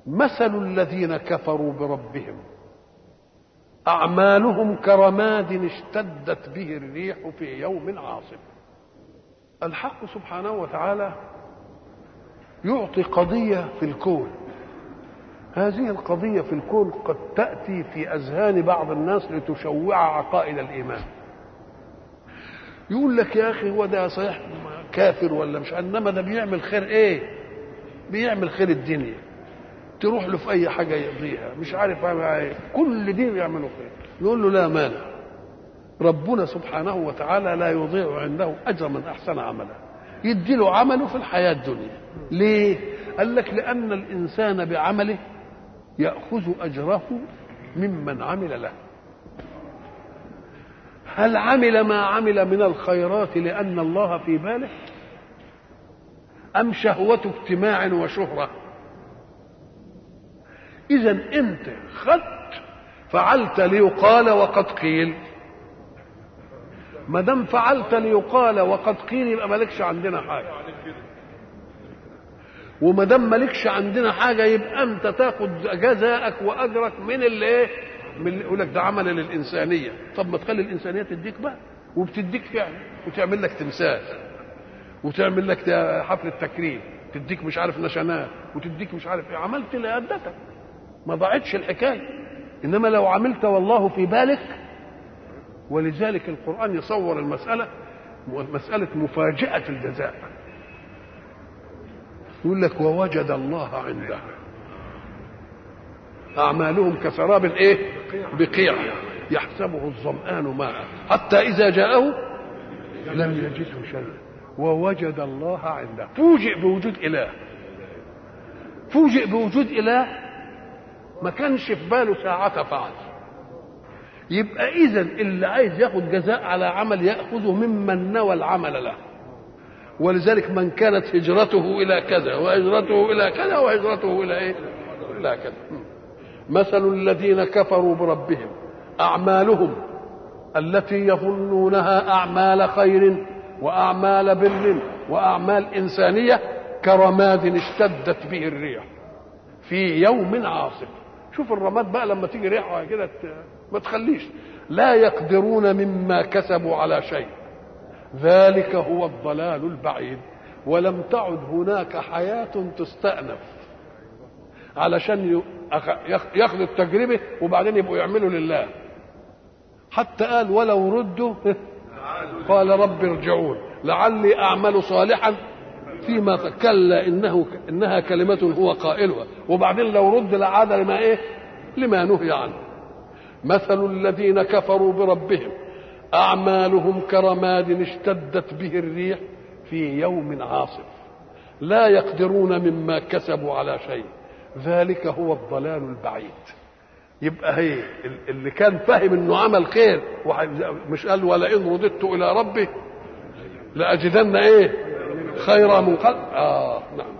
مثل الذين كفروا بربهم أعمالهم كرماد اشتدت به الريح في يوم عاصف الحق سبحانه وتعالى يعطي قضية في الكون هذه القضية في الكون قد تأتي في أذهان بعض الناس لتشوع عقائد الإيمان يقول لك يا أخي هو ده صحيح كافر ولا مش إنما ده بيعمل خير إيه بيعمل خير الدنيا تروح له في أي حاجة يقضيها مش عارف ايه كل دين بيعملوا خير يقول له لا مانع ربنا سبحانه وتعالى لا يضيع عنده أجر من أحسن عملا يدي له عمله في الحياة الدنيا ليه قال لك لأن الإنسان بعمله يأخذ أجره ممن عمل له هل عمل ما عمل من الخيرات لأن الله في باله أم شهوة اجتماع وشهرة إذا أنت خدت فعلت ليقال وقد قيل ما دام فعلت ليقال وقد قيل يبقى مالكش عندنا حاجه وما دام مالكش عندنا حاجه يبقى انت تاخد جزاءك واجرك من اللي ايه من اللي يقول لك ده عمل للانسانيه طب ما تخلي الانسانيه تديك بقى وبتديك فعلا وتعمل لك تمثال وتعمل لك حفله تكريم تديك مش عارف نشانات وتديك مش عارف ايه عملت اللي ادتك ما ضاعتش الحكايه انما لو عملت والله في بالك ولذلك القرآن يصور المسألة مسألة مفاجأة الجزاء يقول لك ووجد الله عنده أعمالهم كسراب إيه بقيع يحسبه الظمآن ماء حتى إذا جاءه لم يجده شيئا ووجد الله عنده فوجئ بوجود إله فوجئ بوجود إله ما كانش في باله ساعة فعل يبقى اذا اللي عايز ياخد جزاء على عمل ياخذه ممن نوى العمل له ولذلك من كانت هجرته الى كذا وهجرته الى كذا وهجرته الى ايه الى كذا مثل الذين كفروا بربهم اعمالهم التي يظنونها اعمال خير واعمال بر واعمال انسانيه كرماد اشتدت به الريح في يوم عاصف شوف الرماد بقى لما تيجي ريحه كده ما تخليش لا يقدرون مما كسبوا على شيء ذلك هو الضلال البعيد ولم تعد هناك حياة تستأنف علشان ياخذوا التجربة وبعدين يبقوا يعملوا لله حتى قال ولو ردوا قال رب ارجعون لعلي أعمل صالحا فيما كلا إنه إنها كلمة هو قائلها وبعدين لو رد لعاد لما إيه لما نهي عنه مثل الذين كفروا بربهم أعمالهم كرماد اشتدت به الريح في يوم عاصف لا يقدرون مما كسبوا على شيء ذلك هو الضلال البعيد يبقى هي اللي كان فاهم انه عمل خير مش قال ولئن رددت الى ربي لاجدن ايه خيرا من قلب اه نعم